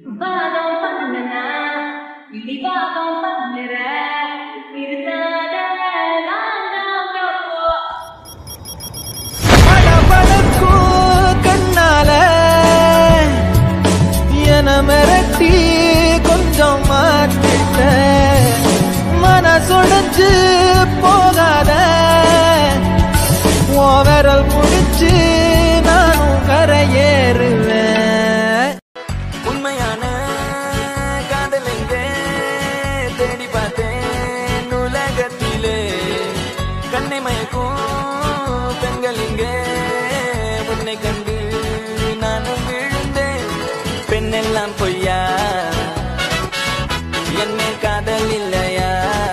வாதம் பண்ணுனா இடிவாதம் பண்ணுற இருக்காத நாங்காங்கப்போ பளபளக்கும் கண்ணால என மிரட்டி கொஞ்சம் மாத்திட்ட மனசுடைஞ்சு போகாத உன் விரல் முடிச்சு நானும் கரையேறுவேன் உண்மையான காதல் எங்கே தேடி பார்த்தேன் உலகத்திலே கண்ணை மயக்கும் பெண்கள் இங்கே உன்னை கண்டு நானும் விழுந்தேன் பெண்ணெல்லாம் பொய்யா என்னை காதல் இல்லையா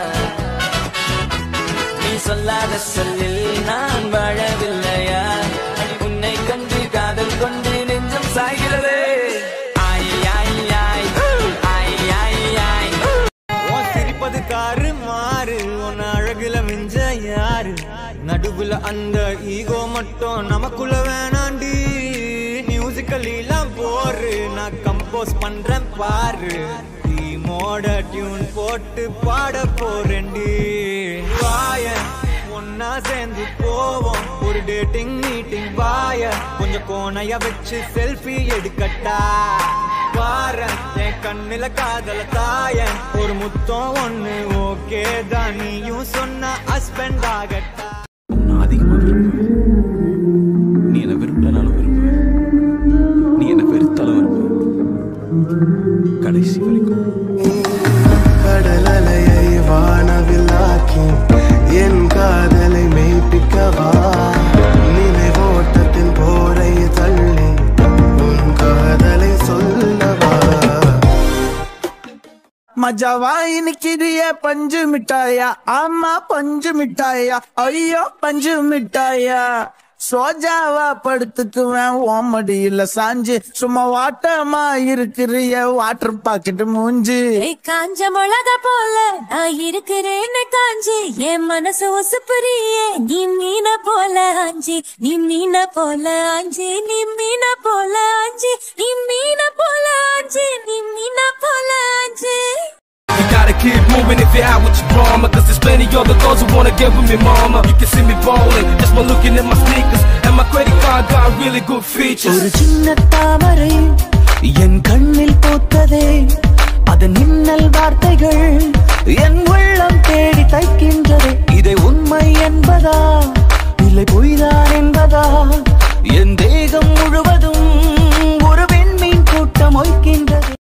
நீ சொல்லாத சொல்லில் நான் வாழவில்லையா உன்னை கண்டு காதல் கொண்டு நெஞ்சம் சாய்கிறதே ஆய் ஆய் ஆய் ஆய் ஆய் ஆய் உன் சிரிப்பது காரு மாறு உன் அழகுல மிஞ்ச யாரு நடுவுல அந்த ஈகோ மட்டும் நமக்குள்ள வேணாண்டி மியூசிக்கல் எல்லாம் போரு நான் கம்போஸ் பண்றேன் பாரு டீமோட டியூன் போட்டு பாட போறேன்டி வாய ஒன்னா சேர்ந்து போவோம் ஒரு டேட்டிங் மீட்டிங் வாய கொஞ்சம் கோணைய வச்சு செல்ஃபி எடுக்கட்டா பாரேன் என் கண்ணுல காதல தாயன் ஒரு முத்தம் ஒண்ணு ஓகே தான் நீயும் சொன்ன ஹஸ்பண்ட் ஆகட்டா நான் அதிகமா விரும்புவேன் நீ என்ன விரும்பலனாலும் விரும்புவேன் நீ என்ன வெறுத்தாலும் விரும்புவேன் கடைசி வரைக்கும் கடலலையை வானவில்லாக்கி என் காதலை மெய்ப்பிக்கவா நினைவோட்டத்தின் போரை தள்ளி உன் காதலை சொல்லவா மஜாவா இன்னைக்கிறிய பஞ்சு மிட்டாயா ஆமா பஞ்சு மிட்டாயா ஐயோ பஞ்சு மிட்டாயா சோஜாவா படுத்துக்குவேன் ஓமடியில சாஞ்சு சும்மா வாட்டமா இருக்கிறிய வாட்டர் பாக்கெட் மூஞ்சி ஏய் காஞ்ச மிளகா போல நான் இருக்கிறேன்னு காஞ்சி என் மனசு உசுப்புறியே நீ மீன போல ஆஞ்சி நீ மீன போல ஆஞ்சி நீ மீன போல ஆஞ்சி நீ மீன போல ஆஞ்சி நீ மீன போல ஆஞ்சி You gotta keep moving if you're out with your drama Cause there's plenty other girls who wanna get with me mama You can see me ballin' just by looking at my sneakers And my credit card got really good features ஒரு சின்ன தாமரை என் கண்ணில் பூத்ததே அதன் மின்னல் வார்த்தைகள் என் உள்ளம் தேடி தைக்கின்றது இதை உண்மை என்பதா இல்லை பொய்தான் என்பதா என் தேகம் முழுவதும் ஒரு விண்மீன் கூட்டம் ஒய்க்கின்றது